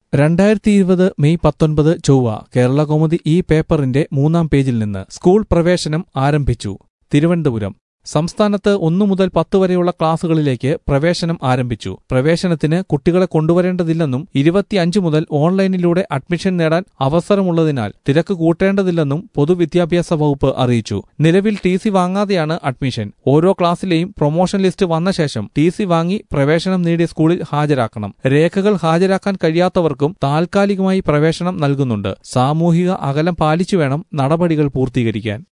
രണ്ടായിരത്തി ഇരുപത് മെയ് പത്തൊൻപത് ചൊവ്വ കേരള കൗമുദി ഈ പേപ്പറിന്റെ മൂന്നാം പേജിൽ നിന്ന് സ്കൂൾ പ്രവേശനം ആരംഭിച്ചു തിരുവനന്തപുരം സംസ്ഥാനത്ത് ഒന്നു മുതൽ പത്ത് വരെയുള്ള ക്ലാസുകളിലേക്ക് പ്രവേശനം ആരംഭിച്ചു പ്രവേശനത്തിന് കുട്ടികളെ കൊണ്ടുവരേണ്ടതില്ലെന്നും ഇരുപത്തിയഞ്ച് മുതൽ ഓൺലൈനിലൂടെ അഡ്മിഷൻ നേടാൻ അവസരമുള്ളതിനാൽ തിരക്ക് കൂട്ടേണ്ടതില്ലെന്നും പൊതുവിദ്യാഭ്യാസ വകുപ്പ് അറിയിച്ചു നിലവിൽ ടി സി വാങ്ങാതെയാണ് അഡ്മിഷൻ ഓരോ ക്ലാസ്സിലെയും പ്രൊമോഷൻ ലിസ്റ്റ് വന്ന ശേഷം ടി സി വാങ്ങി പ്രവേശനം നേടിയ സ്കൂളിൽ ഹാജരാക്കണം രേഖകൾ ഹാജരാക്കാൻ കഴിയാത്തവർക്കും താൽക്കാലികമായി പ്രവേശനം നൽകുന്നുണ്ട് സാമൂഹിക അകലം പാലിച്ചു വേണം നടപടികൾ പൂർത്തീകരിക്കാൻ